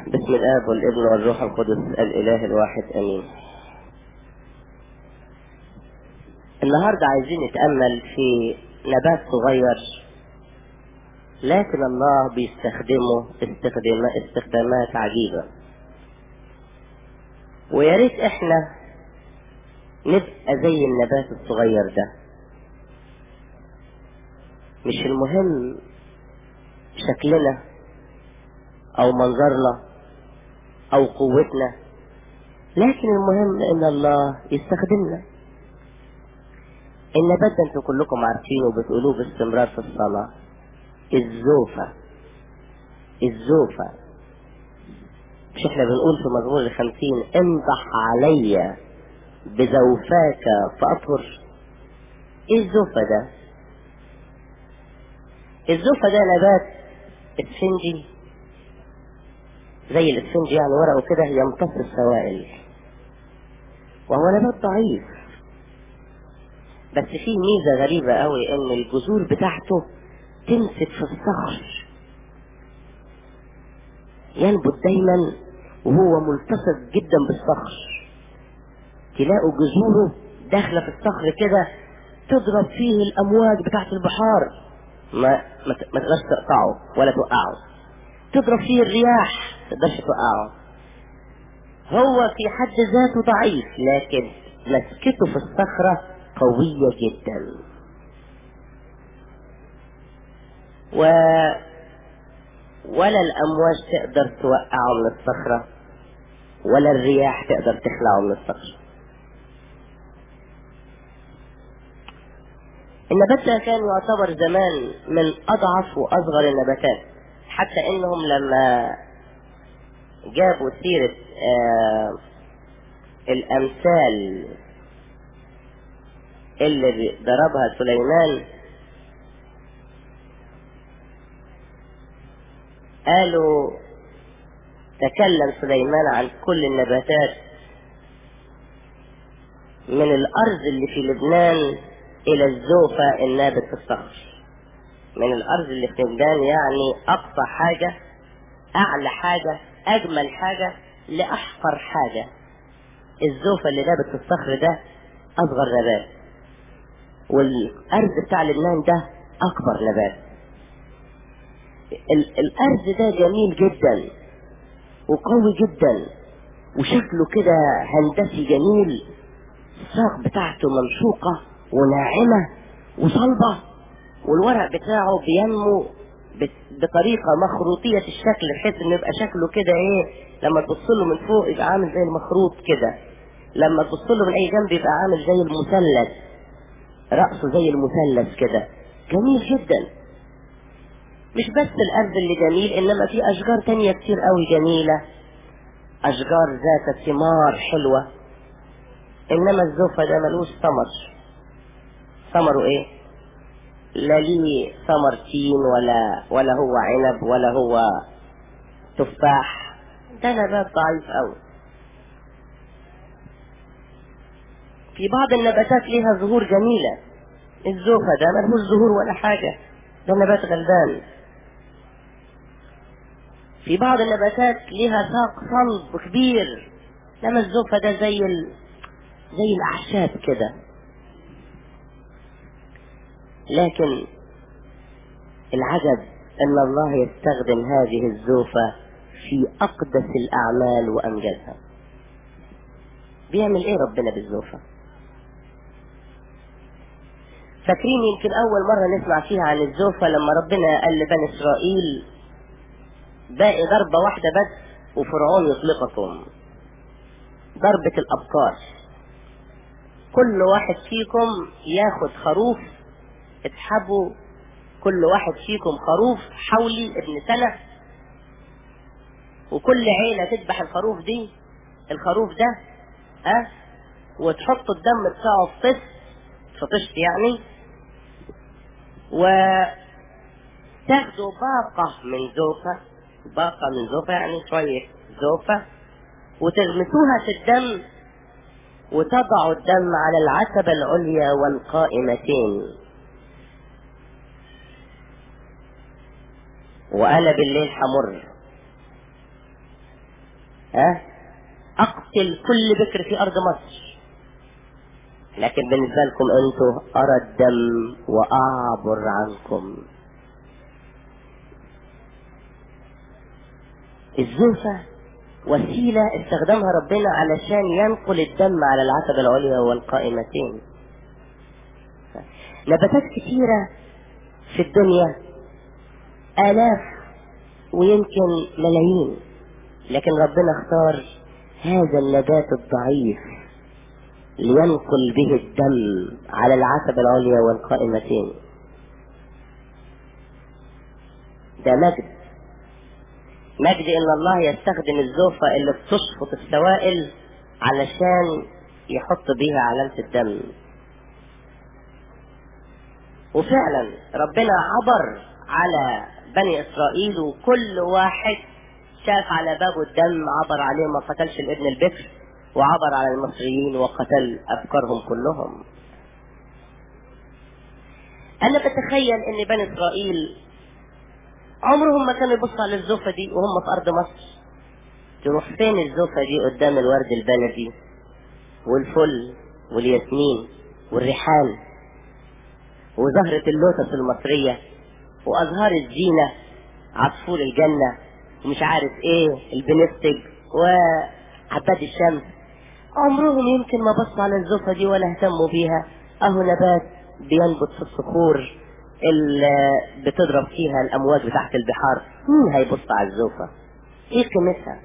بسم الآب والابن والروح القدس الإله الواحد أمين النهاردة عايزين نتأمل في نبات صغير لكن الله بيستخدمه استخدام استخدامات عجيبة ويا ريت احنا نبقى زي النبات الصغير ده مش المهم شكلنا او منظرنا او قوتنا لكن المهم ان الله يستخدمنا النبات ده انتوا كلكم عارفينه وبتقولوه باستمرار في الصلاة الزوفة الزوفة مش احنا بنقول في مزمور الخمسين انضح علي بزوفاك فاطهر ايه الزوفة ده الزوفة ده نبات اسفنجي زي الاسفنج يعني ورقه كده يمتص السوائل وهو نبات ضعيف بس فيه ميزة غريبة قوي ان الجذور بتاعته تمسك في الصخر ينبت دايما وهو ملتصق جدا بالصخر تلاقوا جذوره داخلة في الصخر كده تضرب فيه الامواج بتاعت البحار ما ما ما تقدرش تقطعه ولا توقعه تضرب فيه الرياح تقدرش توقعه هو في حد ذاته ضعيف لكن مسكته في الصخرة قوية جدا و ولا الأمواج تقدر توقعه من الصخرة ولا الرياح تقدر تخلعه من الصخرة النبات ده كان يعتبر زمان من أضعف وأصغر النباتات حتى إنهم لما جابوا سيرة آه الأمثال اللي ضربها سليمان قالوا تكلم سليمان عن كل النباتات من الأرض اللي في لبنان إلى الزوفة النابت في الصخر من الأرض اللي في لبنان يعني أقصى حاجة أعلى حاجة أجمل حاجة لأحقر حاجة الزوفة اللي نابت في الصخر ده أصغر نبات والأرض بتاع لبنان ده أكبر نبات ال- الأرض ده جميل جدا وقوي جدا وشكله كده هندسي جميل الساق بتاعته ممشوقة وناعمة وصلبة والورق بتاعه بينمو بطريقة مخروطية الشكل بحيث انه يبقى شكله كده ايه لما تبص له من فوق يبقى عامل زي المخروط كده لما تبص له من اي جنب يبقى عامل زي المثلث رأسه زي المثلث كده جميل جدا مش بس الارض اللي جميل انما في اشجار تانية كتير قوي جميلة اشجار ذات ثمار حلوة انما الزوفة ده ملوش ثمر ثمره ايه لا ليه ثمر تين ولا ولا هو عنب ولا هو تفاح ده نبات ضعيف قوي في بعض النباتات ليها زهور جميلة الزوفة ده ملهوش زهور ولا حاجة ده نبات غلبان في بعض النباتات ليها ساق صلب كبير لما الزوفة ده زي ال... زي الأعشاب كده لكن العجب ان الله يستخدم هذه الزوفة في اقدس الاعمال وامجدها بيعمل ايه ربنا بالزوفة فاكرين يمكن اول مرة نسمع فيها عن الزوفة لما ربنا قال لبني اسرائيل باقي ضربة واحدة بس وفرعون يطلقكم ضربة الابكار كل واحد فيكم ياخد خروف اسحبوا كل واحد فيكم خروف حولي ابن سنة وكل عيلة تذبح الخروف دي الخروف ده ها أه؟ وتحطوا الدم بتاعه في طست في طشت يعني وتاخدوا باقة من زوفة باقة من زوفة يعني شوية زوفة وتغمسوها في الدم وتضعوا الدم على العتبة العليا والقائمتين وانا بالليل حمر ها اقتل كل بكر في ارض مصر لكن بالنسبة لكم انتوا ارى الدم واعبر عنكم الزوفة وسيلة استخدمها ربنا علشان ينقل الدم على العتبة العليا والقائمتين نباتات كتيرة في الدنيا آلاف ويمكن ملايين لكن ربنا اختار هذا النبات الضعيف لينقل به الدم على العتبة العليا والقائمتين ده مجد مجد ان الله يستخدم الزوفة اللي بتشفط السوائل علشان يحط بيها علامة الدم وفعلا ربنا عبر على بني اسرائيل وكل واحد شاف على بابه الدم عبر عليه ما قتلش الابن البكر وعبر على المصريين وقتل افكارهم كلهم انا بتخيل ان بني اسرائيل عمرهم ما كانوا يبصوا على الزوفة دي وهم في أرض مصر تروح فين الزوفة دي قدام الورد البلدي والفل والياسمين والريحان وزهرة اللوتس المصرية وأزهار الزينة عصفور الجنة ومش عارف ايه البنفتج وعباد الشمس عمرهم يمكن ما بصوا على الزوفة دي ولا اهتموا بيها اهو نبات بينبت في الصخور اللي بتضرب فيها الامواج بتاعت البحار مين هيبص على الزوفة ايه قيمتها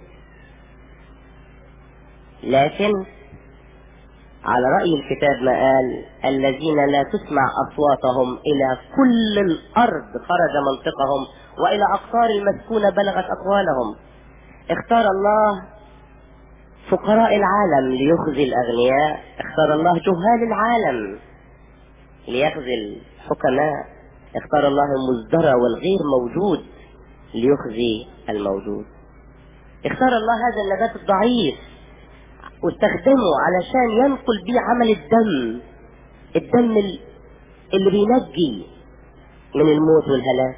لكن على رأي الكتاب ما قال الذين لا تسمع أصواتهم إلى كل الأرض خرج منطقهم وإلى أقطار المسكونة بلغت أقوالهم اختار الله فقراء العالم ليخزي الأغنياء اختار الله جهال العالم ليخزي الحكماء اختار الله المزدرى والغير موجود ليخزي الموجود اختار الله هذا النبات الضعيف واستخدمه علشان ينقل بيه عمل الدم الدم اللي بينجي من الموت والهلاك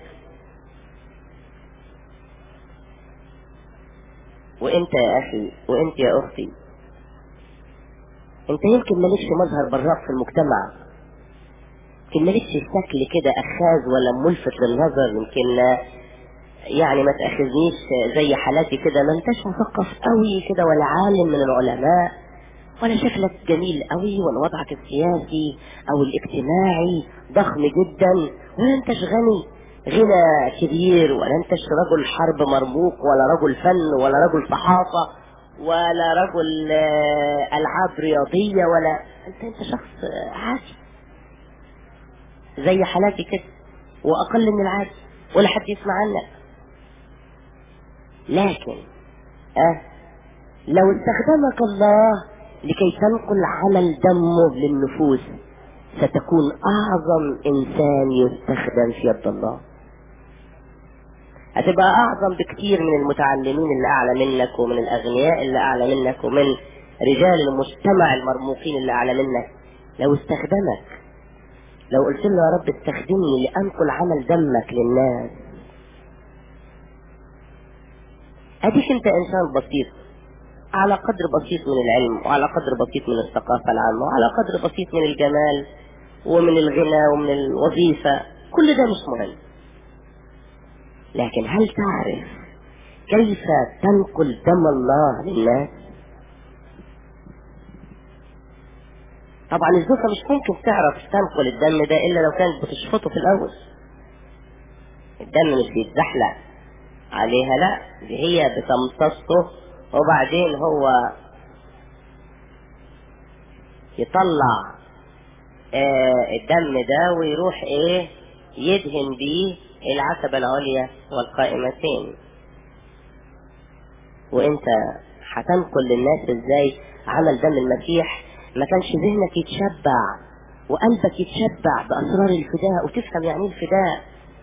وانت يا اخي وانت يا اختي انت يمكن مالكش مظهر براق في المجتمع يمكن مالكش شكل كده اخاذ ولا ملفت للنظر يمكن يعني ما تاخذنيش زي حالاتي كده ما انتش مثقف قوي كده ولا عالم من العلماء ولا شكلك جميل قوي ولا وضعك السياسي او الاجتماعي ضخم جدا ولا انتش غني غنى كبير ولا انتش رجل حرب مرموق ولا رجل فن ولا رجل صحافة ولا رجل العاب رياضية ولا انت انت شخص عادي زي حالاتي كده واقل من العادي ولا حد يسمع عنك لكن اه لو استخدمك الله لكي تنقل عمل دمه للنفوس ستكون اعظم انسان يستخدم في يد الله هتبقى اعظم بكتير من المتعلمين اللي اعلى منك ومن الاغنياء اللي اعلى منك ومن رجال المجتمع المرموقين اللي اعلى منك لو استخدمك لو قلت له يا رب استخدمني لانقل عمل دمك للناس اديك انت انسان بسيط على قدر بسيط من العلم وعلى قدر بسيط من الثقافة العامة وعلى قدر بسيط من الجمال ومن الغنى ومن الوظيفة كل ده مش مهم لكن هل تعرف كيف تنقل دم الله للناس طبعا الزوجة مش ممكن تعرف تنقل الدم ده الا لو كانت بتشفطه في الاول الدم مش بيتزحلق عليها لا دي هي بتمتصه وبعدين هو يطلع آه الدم ده ويروح ايه يدهن بيه العتبة العليا والقائمتين وانت هتنقل للناس ازاي عمل دم المسيح ما كانش ذهنك يتشبع وقلبك يتشبع باسرار الفداء وتفهم يعني ايه الفداء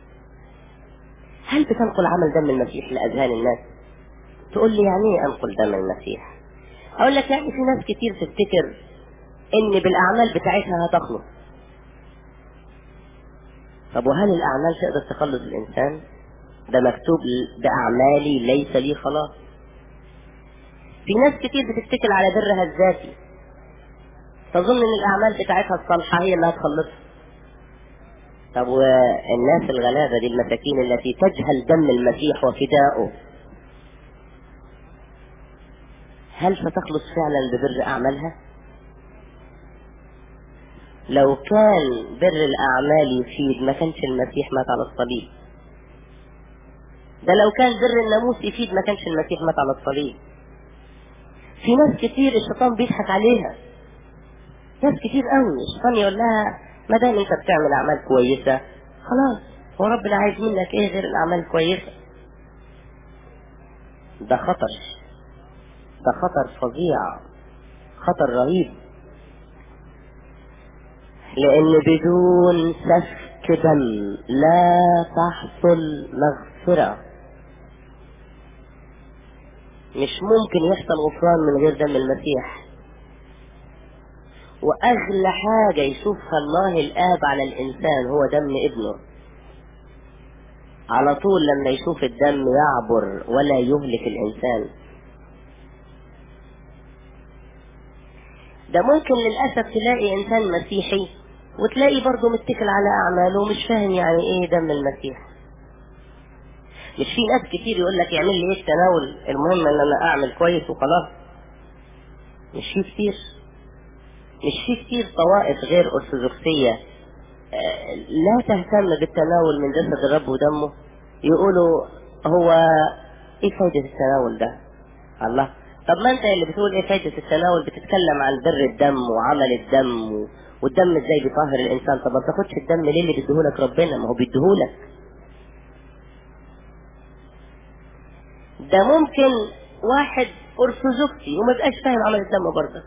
هل بتنقل عمل دم المسيح لاذهان الناس تقول لي يعني ايه انقل دم المسيح اقول لك يعني في ناس كتير تفتكر ان بالاعمال بتاعتها هتخلص طب وهل الاعمال تقدر تخلص الانسان ده مكتوب باعمالي ليس لي خلاص في ناس كتير بتتكل على برها الذاتي تظن ان الاعمال بتاعتها الصالحة هي اللي هتخلصها طب والناس الغلابة دي المساكين التي تجهل دم المسيح وفداؤه هل ستخلص فعلا ببر اعمالها لو كان بر الاعمال يفيد ما كانش المسيح مات على الصليب ده لو كان بر الناموس يفيد ما كانش المسيح مات على الصليب في ناس كتير الشيطان بيضحك عليها ناس كتير قوي الشيطان يقول لها ما دام انت بتعمل اعمال كويسة خلاص هو ربنا عايز منك ايه غير الاعمال الكويسة ده خطر ده خطر فظيع خطر رهيب لان بدون سفك دم لا تحصل مغفرة مش ممكن يحصل غفران من غير دم المسيح واغلى حاجة يشوفها الله الاب على الانسان هو دم ابنه على طول لما يشوف الدم يعبر ولا يهلك الانسان ده ممكن للأسف تلاقي إنسان مسيحي وتلاقي برضه متكل على أعماله ومش فاهم يعني إيه دم المسيح مش في ناس كتير يقول لك يعمل لي إيه التناول المهم إن أنا أعمل كويس وخلاص مش في كتير مش في كتير طوائف غير أرثوذكسية آه، لا تهتم بالتناول من جسد الرب ودمه يقولوا هو ايه فايدة التناول ده الله طب ما انت اللي بتقول ايه فايدة التناول بتتكلم عن بر الدم وعمل الدم و... والدم ازاي بيطهر الانسان طب ما تاخدش الدم ليه اللي بيديهولك ربنا ما هو بيديهولك ده ممكن واحد ارثوذكسي وما بقاش فاهم عمل الدم برضه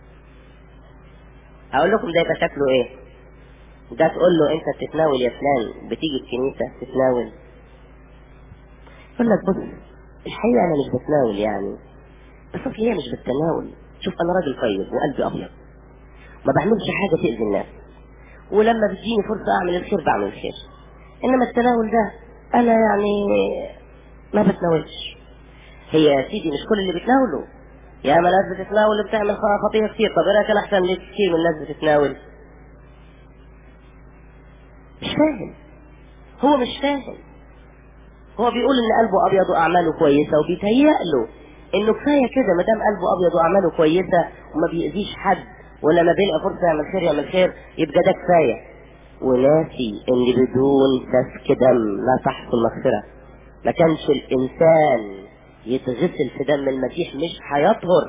اقول لكم ده يبقى شكله ايه ده تقول له انت بتتناول يا فلان بتيجي الكنيسة تتناول يقول لك بص الحقيقة انا مش بتناول يعني بس اصل هي مش بالتناول شوف انا راجل طيب وقلبي ابيض ما بعملش حاجة تأذي الناس ولما بتجيني فرصة اعمل الخير بعمل الخير انما التناول ده انا يعني ما بتناولش هي يا سيدي مش كل اللي بيتناولوا يا ما ناس بتتناول بتعمل خطيئة كتير طب ايه رايك انا احسن ليه كتير من الناس بتتناول مش فاهم هو مش فاهم هو بيقول ان قلبه ابيض واعماله كويسة وبيتهيأ له انه كفاية كده ما دام قلبه ابيض واعماله كويسة وما بيأذيش حد ولا ما بيلقى فرصة يعمل خير يعمل خير يبقى ده كفاية وناسي ان بدون سفك دم لا تحصل مغفرة ما كانش الانسان يتغسل في دم المسيح مش هيطهر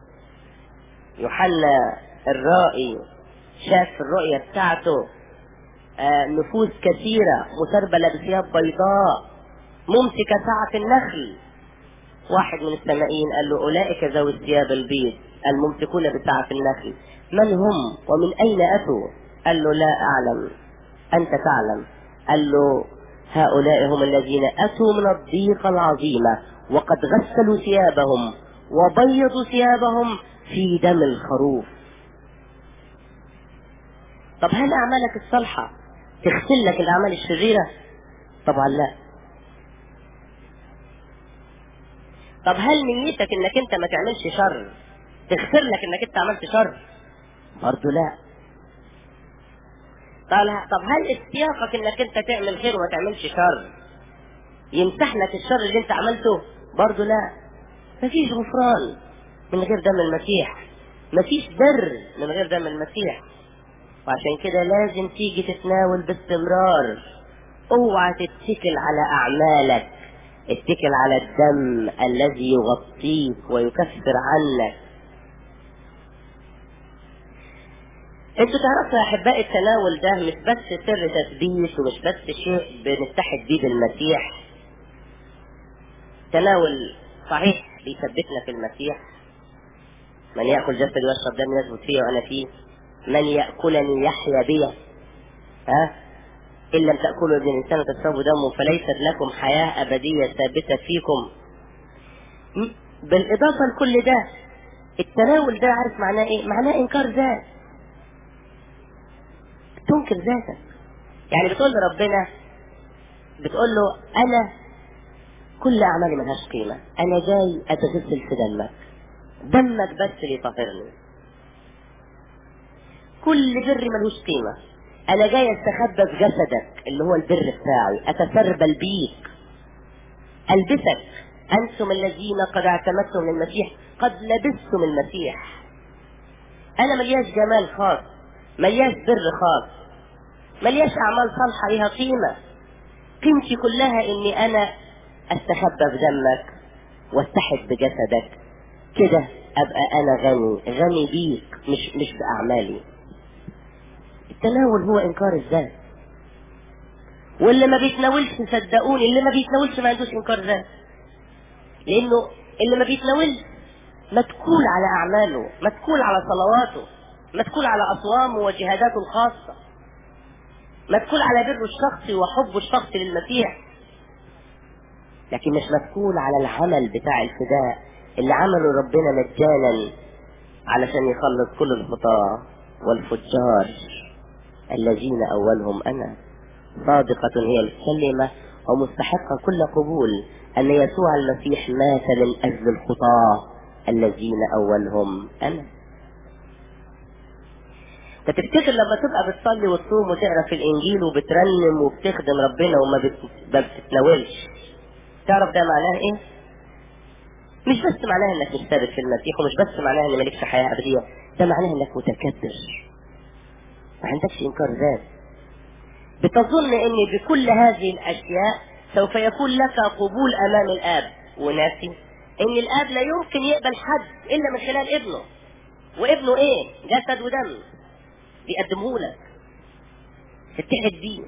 يوحنا الرائي شاف في الرؤية بتاعته آه نفوس كثيرة مسربلة بثياب بيضاء ممسكة ساعة النخل واحد من السمائين قال له أولئك ذوي الثياب البيض الممسكون بسعف النخل من هم ومن أين أتوا قال له لا أعلم أنت تعلم قال له هؤلاء هم الذين أتوا من الضيقة العظيمة وقد غسلوا ثيابهم وبيضوا ثيابهم في دم الخروف طب هل أعمالك الصالحة تغسل لك الأعمال الشريرة طبعا لا طب هل نيتك انك انت ما تعملش شر تغفر لك انك انت عملت شر برضه لا طب هل استياقك انك انت تعمل خير وما تعملش شر يمسح لك الشر اللي انت عملته برضه لا مفيش غفران من غير دم المسيح مفيش بر من غير دم المسيح وعشان كده لازم تيجي تتناول باستمرار اوعى تتكل على اعمالك اتكل على الدم الذي يغطيك ويكفر عنك انتوا تعرفوا يا احبائي التناول ده مش بس سر تثبيت ومش بس شيء بنتحد بيه بالمسيح تناول صحيح بيثبتنا في المسيح من ياكل جسدي ويشرب دمي يثبت فيه وانا فيه من ياكلني يحيا بي ها إن لم تأكلوا ابن الإنسان وتشربوا دمه فليست لكم حياة أبدية ثابتة فيكم بالإضافة لكل ده التناول ده عارف معناه إيه؟ معناه إنكار ذات تنكر ذاتك يعني بتقول لربنا بتقول له أنا كل أعمالي ملهاش قيمة أنا جاي أتغسل في دمك دمك بس اللي يطهرني كل بر ملوش قيمة انا جاي استخبى في جسدك اللي هو البر بتاعي اتسربل بيك البسك انتم الذين قد اعتمدتم للمسيح قد لبستم المسيح انا ملياش جمال خاص ملياش بر خاص ملياش اعمال صالحة ليها قيمة قيمتي كلها اني انا استخبى بدمك واستحد بجسدك كده ابقى انا غني غني بيك مش مش باعمالي التناول هو انكار الذات واللي ما بيتناولش صدقوني اللي ما بيتناولش ما عندوش انكار ذات لانه اللي ما بيتناولش متكول على اعماله متكول على صلواته متكول على اصوامه وجهاداته الخاصه متكول على بره الشخصي وحبه الشخصي للمسيح لكن مش متكول على العمل بتاع الفداء اللي عمله ربنا مجانا علشان يخلص كل الخطاة والفجار الذين أولهم أنا صادقة هي الكلمة ومستحقة كل قبول أن يسوع المسيح مات من أجل الخطاة الذين أولهم أنا فتفتكر لما تبقى بتصلي وتصوم وتقرا في الانجيل وبترنم وبتخدم ربنا وما ما بتتناولش تعرف ده معناه ايه؟ مش بس معناه انك مش ثابت في المسيح ومش بس معناه ان مالكش حياه ابديه ده معناه انك متكبر ما عندكش انكار ذات بتظن ان بكل هذه الاشياء سوف يكون لك قبول امام الاب وناسي ان الاب لا يمكن يقبل حد الا من خلال ابنه وابنه ايه جسد ودم بيقدمه لك تتحد بيه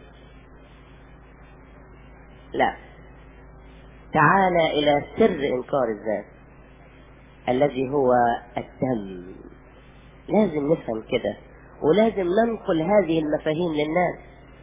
لا تعال الى سر انكار الذات الذي هو الدم لازم نفهم كده ولازم ننقل هذه المفاهيم للناس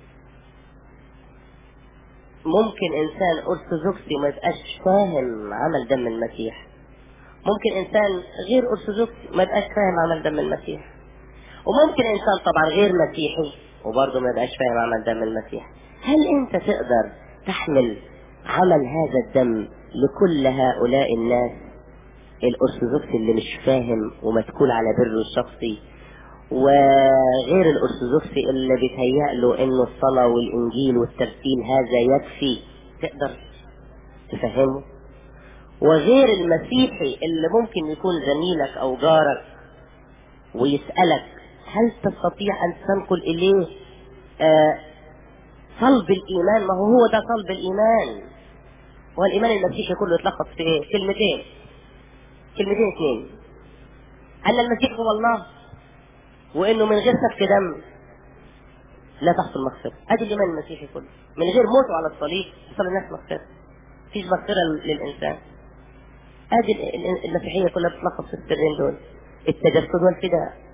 ممكن انسان ارثوذكسي ما يبقاش فاهم عمل دم المسيح ممكن انسان غير ارثوذكسي ما يبقاش فاهم عمل دم المسيح وممكن انسان طبعا غير مسيحي وبرضه ما يبقاش فاهم عمل دم المسيح هل انت تقدر تحمل عمل هذا الدم لكل هؤلاء الناس الارثوذكسي اللي مش فاهم ومتكول على بره الشخصي وغير الارثوذكسي اللي بيتهيأ له انه الصلاة والانجيل والترتيل هذا يكفي تقدر تفهمه وغير المسيحي اللي ممكن يكون زميلك او جارك ويسألك هل تستطيع ان تنقل اليه آه صلب الايمان ما هو هو ده صلب الايمان هو الايمان المسيحي كله يتلخص في ايه كلمتين كلمتين اثنين ان المسيح هو الله وانه من غير سفك دم لا تحصل مغفرة ادي الايمان المسيحي كله من غير موته على الصليب يحصل الناس مغفرة مفيش مغفرة للانسان ادي المسيحية كلها بتلخص في السرين دول التجسد والفداء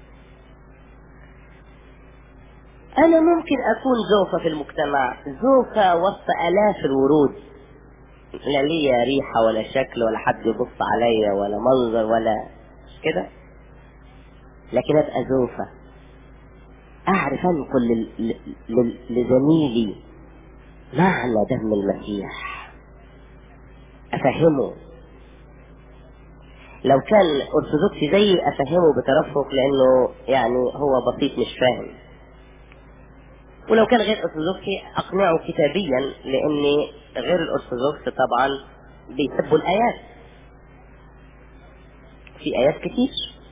انا ممكن اكون زوفة في المجتمع زوفة وسط الاف الورود لا ليا ريحة ولا شكل ولا حد يبص عليا ولا منظر ولا كده لكن ابقى زوفة اعرف انقل لزميلي معنى دم المسيح افهمه لو كان ارثوذكسي زيي افهمه بترفق لانه يعني هو بسيط مش فاهم ولو كان غير ارثوذكسي اقنعه كتابيا لان غير الارثوذكس طبعا بيحبوا الايات في ايات كتير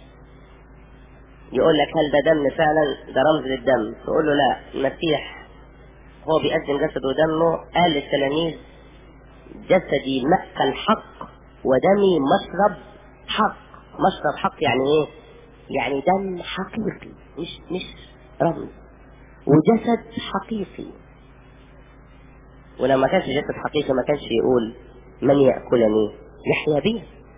يقول لك هل ده دم فعلا ده رمز للدم تقول له لا المسيح هو بيقدم جسده ودمه قال للتلاميذ جسدي مأكل حق ودمي مشرب حق مشرب حق يعني ايه يعني دم حقيقي مش مش رمز وجسد حقيقي ولما كانش جسد حقيقي ما كانش يقول من يأكلني يحيا بي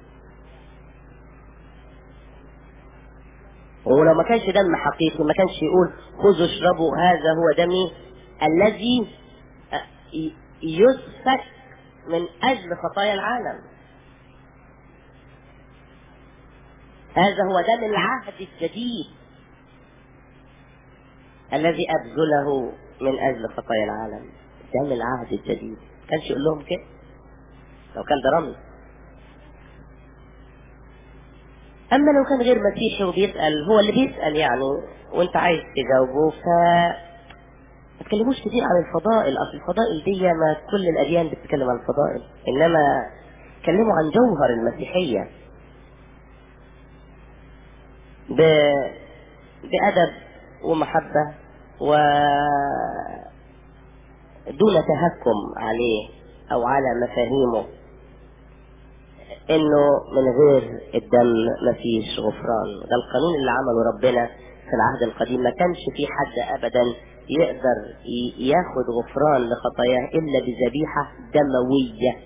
ولو ما كانش دم حقيقي ما كانش يقول خذوا اشربوا هذا هو دمي الذي يسفك من اجل خطايا العالم هذا هو دم العهد الجديد الذي ابذله من اجل خطايا العالم دم العهد الجديد كانش يقول لهم كده لو كان ده رمز اما لو كان غير مسيحي وبيسأل هو اللي بيسأل يعني وانت عايز تجاوبه ف ما تكلموش كتير عن الفضائل اصل الفضائل دي ما كل الاديان بتتكلم عن الفضائل انما اتكلموا عن جوهر المسيحية ب... بأدب ومحبة و دون تهكم عليه او على مفاهيمه انه من غير الدم مفيش غفران ده القانون اللي عمله ربنا في العهد القديم ما كانش في حد ابدا يقدر ياخد غفران لخطاياه الا بذبيحه دمويه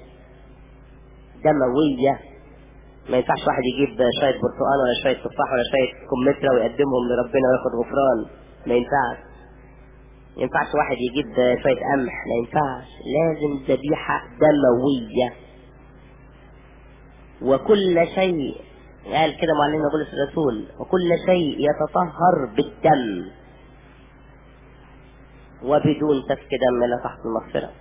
دمويه ما ينفعش واحد يجيب شويه برتقال ولا شويه تفاح ولا شويه كمثرى ويقدمهم لربنا وياخد غفران ما ينفعش ما ينفعش واحد يجيب شويه قمح ما ينفعش لازم ذبيحه دمويه وكل شيء قال كده معلمنا بولس الرسول وكل شيء يتطهر بالدم وبدون سفك دم لا تحت المغفرة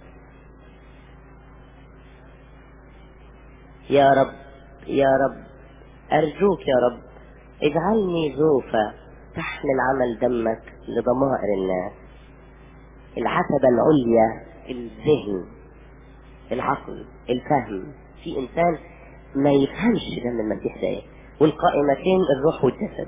يا رب يا رب أرجوك يا رب اجعلني زوفة تحمل عمل دمك لضمائر الناس العتبة العليا الذهن العقل الفهم في إنسان ما يفهمش دم المسيح ده ايه والقائمتين الروح والجسد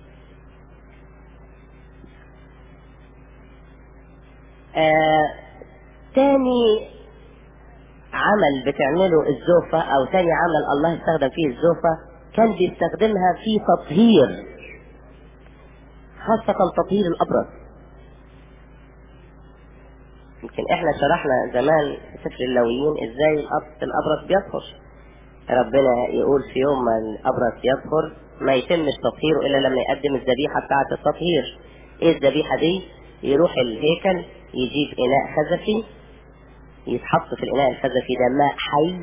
آه تاني عمل بتعمله الزوفة او تاني عمل الله استخدم فيه الزوفة كان بيستخدمها في تطهير خاصة تطهير الابرص يمكن احنا شرحنا زمان في سفر اللويين ازاي الابرص بيطهر ربنا يقول في يوم ما الابرص يطهر ما يتمش تطهيره الا لما يقدم الذبيحه بتاعه التطهير ايه الذبيحه دي يروح الهيكل يجيب اناء خزفي يتحط في الاناء الخزفي ده ماء حي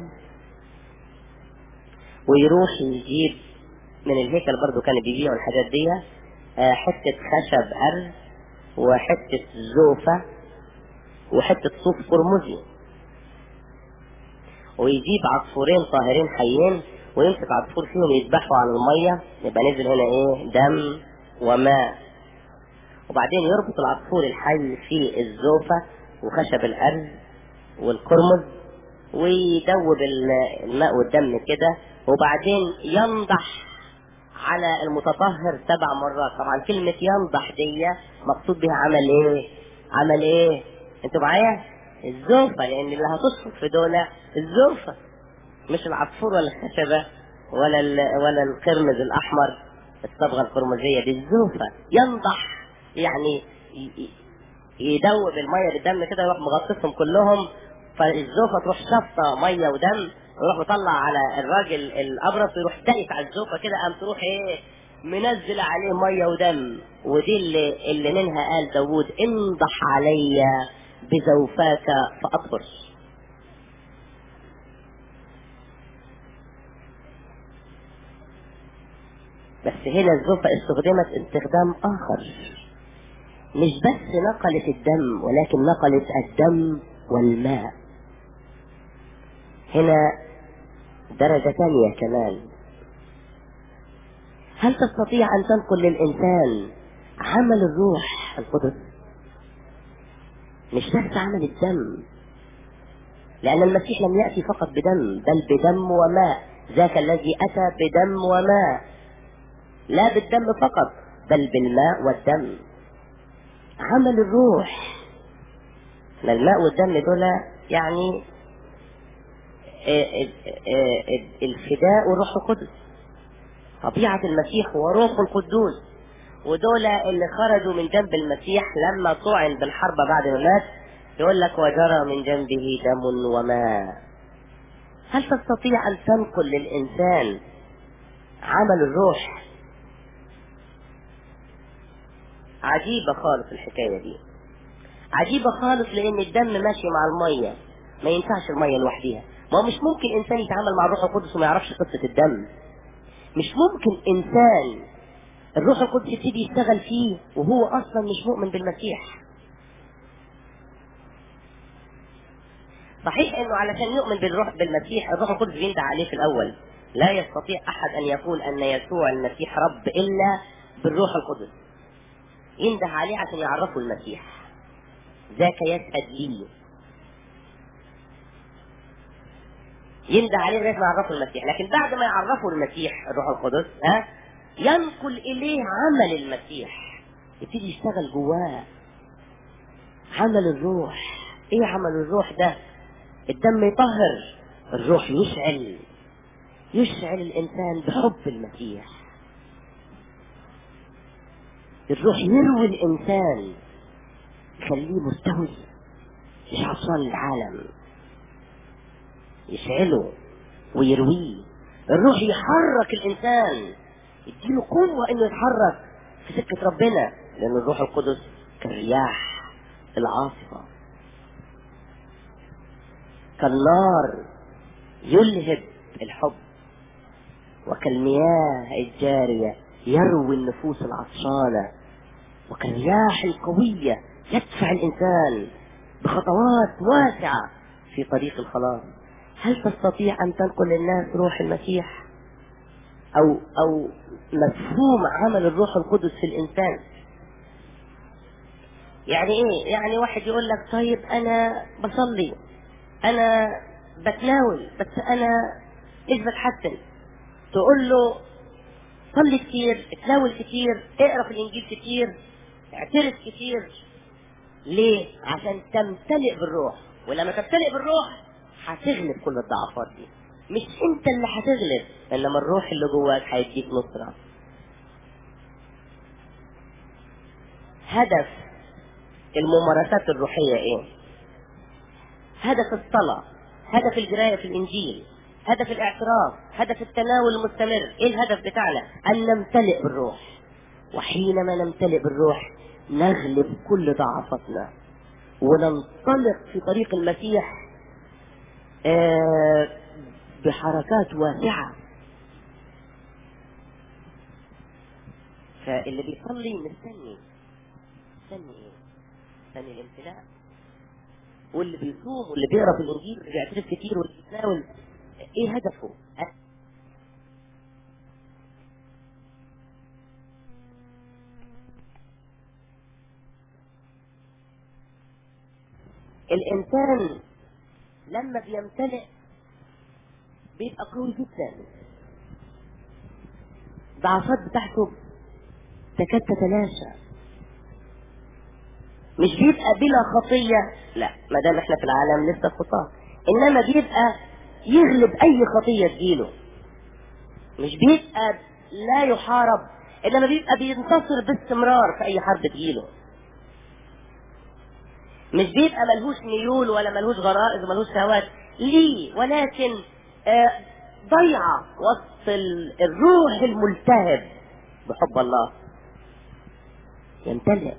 ويروح يجيب من الهيكل برضو كانوا بيبيعوا الحاجات دي حتة خشب أرز وحتة زوفة وحتة صوف قرمزي ويجيب عصفورين طاهرين حيين ويمسك عصفور فيهم يذبحه على المية يبقى نزل هنا ايه دم وماء وبعدين يربط العصفور الحي في الزوفة وخشب الأرز والقرمز ويدوب الماء والدم كده وبعدين ينضح على المتطهر سبع مرات طبعا كلمة ينضح دي مقصود بها عمل ايه عمل ايه انتوا معايا الزوفة لان اللي هتصفق في دولة الزوفة مش العصفور ولا الخشبة ولا ولا القرمز الاحمر الصبغة القرمزية دي الزوفة ينضح يعني يدوب المية بالدم كده يروح مغطسهم كلهم فالزوفة تروح شفطة مية ودم ويروح مطلع على الراجل الابرص ويروح دايس على الزوفة كده قام تروح ايه منزل عليه مية ودم ودي اللي, اللي منها قال داوود انضح علي بزوفاك فاطهر بس هنا الزوفة استخدمت استخدام اخر مش بس نقلت الدم ولكن نقلت الدم والماء هنا درجة ثانية كمان هل تستطيع أن تنقل للإنسان عمل الروح القدس مش بس عمل الدم لأن المسيح لم يأتي فقط بدم بل بدم وماء ذاك الذي أتى بدم وماء لا بالدم فقط بل بالماء والدم عمل الروح الماء والدم دول يعني الفداء والروح القدس طبيعة المسيح وروح القدوس ودول اللي خرجوا من جنب المسيح لما طعن بالحرب بعد ما مات يقول لك وجرى من جنبه دم وماء هل تستطيع أن تنقل للإنسان عمل الروح عجيبة خالص الحكاية دي عجيبة خالص لأن الدم ماشي مع المية ما ينفعش المية لوحديها ما هو مش ممكن إنسان يتعامل مع الروح القدس وما يعرفش قصة الدم مش ممكن إنسان الروح القدس يبتدي يشتغل فيه وهو أصلا مش مؤمن بالمسيح صحيح انه علشان يؤمن بالروح بالمسيح الروح القدس بيندع عليه في الاول لا يستطيع احد ان يقول ان يسوع المسيح رب الا بالروح القدس ينده عليه عشان يعرفوا المسيح ذاك يشهد لي ينده عليه لغايه ما يعرفوا المسيح لكن بعد ما يعرفوا المسيح الروح القدس ها ينقل اليه عمل المسيح يبتدي يشتغل جواه عمل الروح ايه عمل الروح ده الدم يطهر الروح يشعل يشعل الانسان بحب المسيح الروح يروي الانسان يخليه مستوي مش عطشان العالم يشعله ويرويه الروح يحرك الانسان يديله قوة انه يتحرك في سكة ربنا لان الروح القدس كالرياح العاصفة كالنار يلهب الحب وكالمياه الجارية يروي النفوس العطشانة وكالرياح القوية يدفع الإنسان بخطوات واسعة في طريق الخلاص هل تستطيع أن تنقل للناس روح المسيح أو أو مفهوم عمل الروح القدس في الإنسان يعني إيه؟ يعني واحد يقول لك طيب أنا بصلي أنا بتناول بس أنا مش بتحسن تقول له صلي كتير اتناول كتير اقرا في الانجيل كتير اعترف كتير ليه عشان تمتلئ بالروح ولما تمتلئ بالروح هتغلب كل الضعفات دي مش انت اللي هتغلب انما الروح اللي جواك هيديك نصرة هدف الممارسات الروحية ايه هدف الصلاة هدف القراية في الانجيل هدف الاعتراف هدف التناول المستمر ايه الهدف بتاعنا ان نمتلئ بالروح وحينما نمتلئ بالروح نغلب كل ضعفاتنا وننطلق في طريق المسيح آه بحركات واسعة فاللي بيصلي مستني مستني ايه؟ مستني الامتلاء واللي بيصوم واللي بيقرا في الانجيل واللي بيعترف كتير واللي بيتناول ايه هدفه؟ الانسان لما بيمتلئ بيبقى قوي جدا الضعفات بتاعته تكاد تتلاشى مش بيبقى بلا خطية لا ما دام احنا في العالم لسه خطاة انما بيبقى يغلب اي خطية تجيله مش بيبقى لا يحارب انما بيبقى بينتصر باستمرار في اي حرب تجيله مش بيبقى ملهوش ميول ولا ملهوش غرائز وملهوش شهوات ليه ولكن آه ضيعة وسط الروح الملتهب بحب الله يمتلئ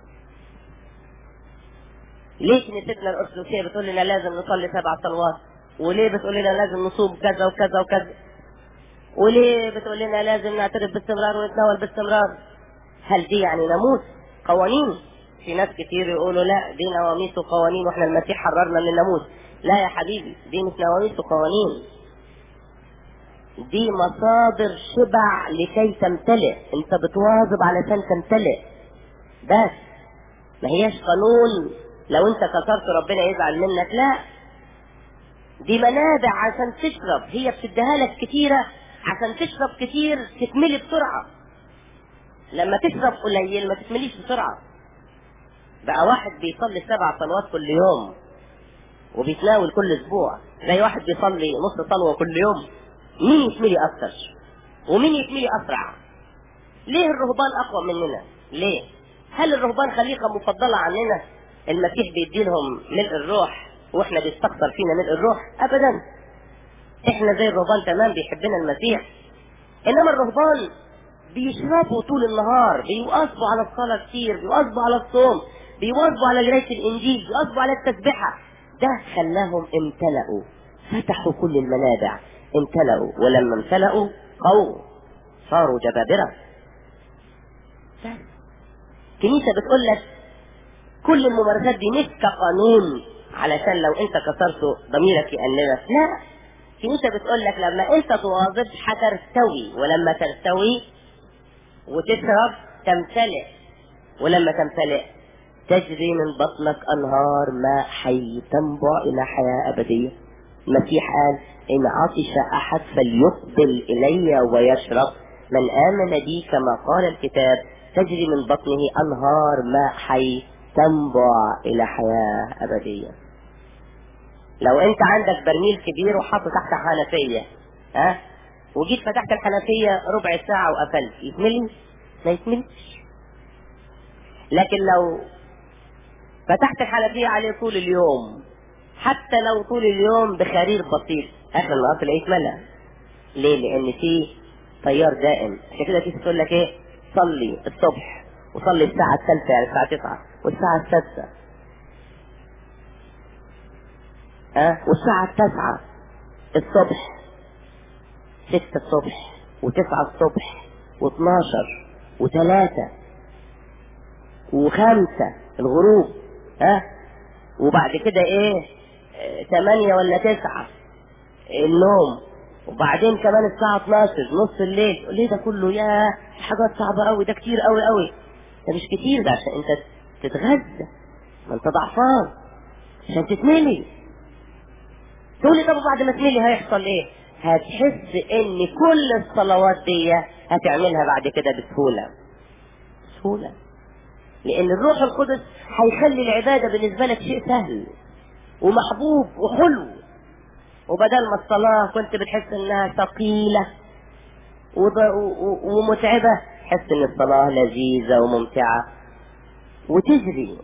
ليش كنيستنا الارثوذكسيه بتقول لنا لازم نصلي سبع صلوات وليه بتقول لنا لازم نصوم كذا وكذا وكذا وليه بتقول لنا لازم نعترف باستمرار ونتناول باستمرار هل دي يعني ناموس قوانين في ناس كتير يقولوا لا دي نواميس وقوانين واحنا المسيح حررنا من الناموس لا يا حبيبي دي مش نواميس وقوانين دي مصادر شبع لكي تمتلئ انت بتواظب علشان تمتلئ بس ما هياش قانون لو انت كسرت ربنا يزعل منك لا دي منابع عشان تشرب هي بتديها لك كتيرة عشان تشرب كتير تتملي بسرعة لما تشرب قليل ما تتمليش بسرعة بقى واحد بيصلي سبع صلوات كل يوم وبيتناول كل اسبوع زي واحد بيصلي نص صلوة كل يوم مين يتملي اكتر ومين يتملي اسرع ليه الرهبان اقوى مننا ليه هل الرهبان خليقة مفضلة عننا المسيح بيديلهم ملء الروح واحنا بيستخسر فينا ملء الروح ابدا احنا زي الرهبان تمام بيحبنا المسيح انما الرهبان بيشربوا طول النهار بيواظبوا على الصلاة كتير بيواظبوا على الصوم بيواظبوا على قراية الانجيل بيواظبوا على التسبيحة ده خلاهم امتلأوا فتحوا كل المنابع امتلأوا ولما امتلأوا قووا صاروا جبابرة كنيسة بتقول لك كل الممارسات دي مش كقانون علشان لو انت كسرته ضميرك يأنبك لا كنيسة بتقول لك لما انت تواظب هترتوي ولما ترتوي وتشرب تمتلئ ولما تمتلئ تجري من بطنك انهار ماء حي تنبع الى حياة ابدية المسيح قال ان عطش احد فليقبل الي ويشرب من امن بي كما قال الكتاب تجري من بطنه انهار ماء حي تنبع الى حياة ابدية لو انت عندك برميل كبير وحاطه تحت حنفية ها وجيت فتحت الحنفية ربع ساعة وقفلت يتملي ما يتملش لكن لو فتحت الحنفية عليه طول اليوم حتى لو طول اليوم بخرير بسيط اخر النهار تلاقيه اتملى ليه؟ لان في تيار دائم عشان كده تيجي تقول لك ايه؟ صلي الصبح وصلي الساعة الثالثة يعني الساعة 9 والساعة السادسة ها والساعة التاسعة الصبح ستة الصبح وتسعة الصبح واثناشر وثلاثة وخمسة الغروب ها وبعد كده ايه اه تمانية ولا تسعة النوم وبعدين كمان الساعة 12 نص الليل ليه ده كله يا حاجات صعبة قوي ده كتير قوي قوي ده مش كتير ده عشان انت تتغذى ما انت ضعفان عشان تتملي تقول لي طب بعد ما تملي هيحصل ايه هتحس ان كل الصلوات دي هتعملها بعد كده بسهولة بسهولة لان الروح القدس هيخلي العبادة بالنسبة لك شيء سهل ومحبوب وحلو وبدل ما الصلاة كنت بتحس انها ثقيلة ومتعبة تحس ان الصلاة لذيذة وممتعة وتجري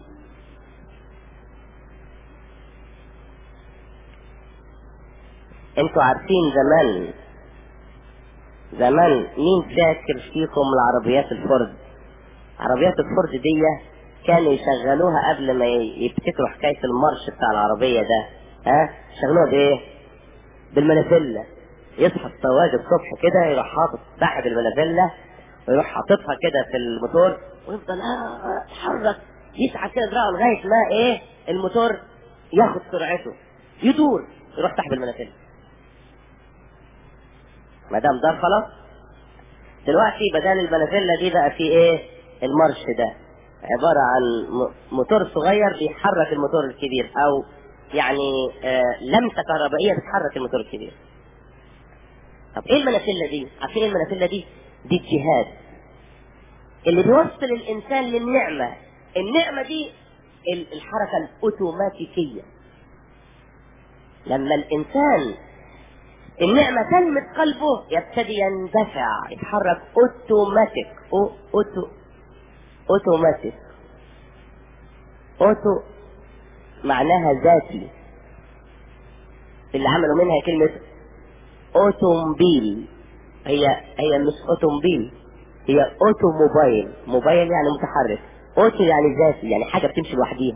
انتوا عارفين زمان زمان مين فاكر فيكم العربيات الفورد عربيات الفورد دي كانوا يشغلوها قبل ما يبتكروا حكاية المارش بتاع العربية ده ها شغلوها بايه بالمنافلة يصحى السواق الصبح كده يروح حاطط سحب المنافلة ويروح حاططها كده في الموتور ويفضل يتحرك يسعى كده دراعه لغاية ما ايه الموتور ياخد سرعته يدور يروح سحب المنافلة ما دام دار خلاص دلوقتي بدل المنافلة دي بقى في ايه المارش ده عبارة عن موتور صغير بيحرك الموتور الكبير او يعني آه لمسة كهربائية بتحرك الموتور الكبير طب ايه المنافلة دي عارفين ايه المنافلة دي دي الجهاد اللي بيوصل الانسان للنعمة النعمة دي الحركة الاوتوماتيكية لما الانسان النعمة تلمس قلبه يبتدي يندفع يتحرك اوتوماتيك أو اوتو اوتوماتيك اوتو معناها ذاتي اللي عملوا منها كلمة اوتومبيل هي هي مش اوتومبيل هي اوتوموبايل موبايل يعني متحرك اوتو يعني ذاتي يعني حاجة بتمشي لوحديها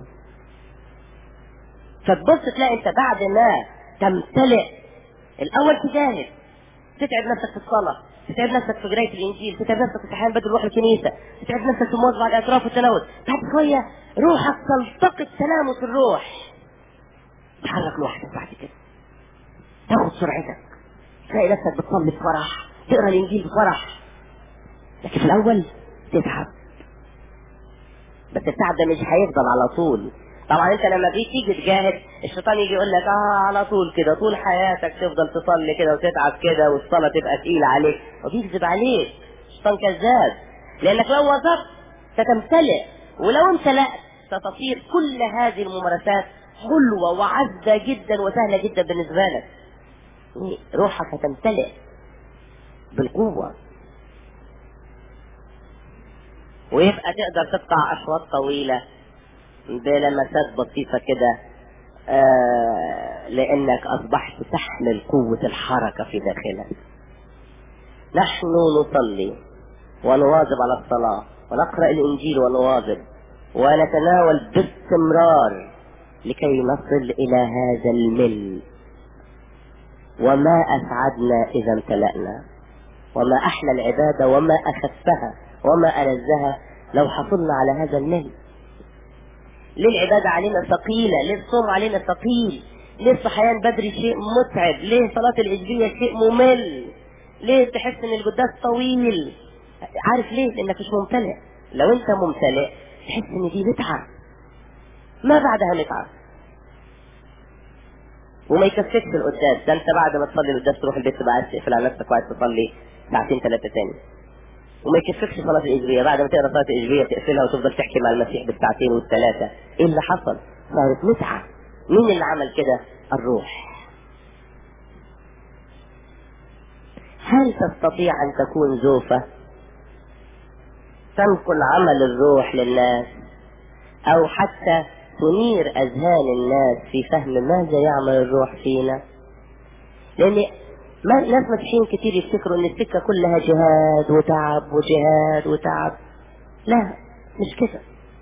فتبص تلاقي انت بعد ما تمتلئ الاول تجاهد تتعب نفسك في الصلاة تتعب نفسك في قراية الانجيل تتعب نفسك في صحيان بدل تروح الكنيسة تتعب نفسك في موضوع الاعتراف والتناول بعد شوية روحك تلتقط تلامس الروح تتحرك لوحدك بعد كده تاخد سرعتك تلاقي نفسك بتصلي بفرح تقرا الانجيل بفرح لكن في الاول تتعب بس التعب ده مش هيفضل على طول طبعا انت لما تيجي تجاهد الشيطان يجي يقول لك اه على طول كده طول حياتك تفضل تصلي كده وتتعب كده والصلاه تبقى تقيله عليك وبيكذب عليك الشيطان كذاب لانك لو وظفت ستمتلئ ولو امتلأت ستصير كل هذه الممارسات حلوة وعذبة جدا وسهلة جدا بالنسبة لك روحك هتمتلئ بالقوة ويبقى تقدر تقطع أشواط طويلة بلمسات بسيطة كده آه لأنك أصبحت تحمل قوة الحركة في داخلك نحن نصلي ونواظب على الصلاة ونقرأ الإنجيل ونواظب ونتناول باستمرار لكي نصل إلى هذا المل وما أسعدنا إذا امتلأنا وما أحلى العبادة وما أخفها وما ألذها لو حصلنا على هذا المل ليه العبادة علينا ثقيلة ليه الصوم علينا ثقيل ليه الصحيان بدري شيء متعب ليه صلاة الإجبية شيء ممل ليه تحس ان القداس طويل عارف ليه لانك مش ممتلئ لو انت ممتلئ تحس ان دي متعة ما بعدها متعة وما يكفيكش القداس ده انت بعد ما تصلي القداس تروح البيت تبقى عايز تقفل على نفسك وعايز تصلي ساعتين ثلاثة تاني وما يكفيكش صلاة الإجبية بعد ما تقرا صلاة الإجبية تقفلها وتفضل تحكي مع المسيح بالساعتين والثلاثة ايه اللي حصل؟ صارت متعة مين اللي عمل كده؟ الروح هل تستطيع أن تكون زوفة تنقل عمل الروح للناس أو حتى تنير أذهان الناس في فهم ماذا يعمل الروح فينا لأن ما ناس مسيحيين كتير يفتكروا ان السكة كلها جهاد وتعب وجهاد وتعب لا مش كده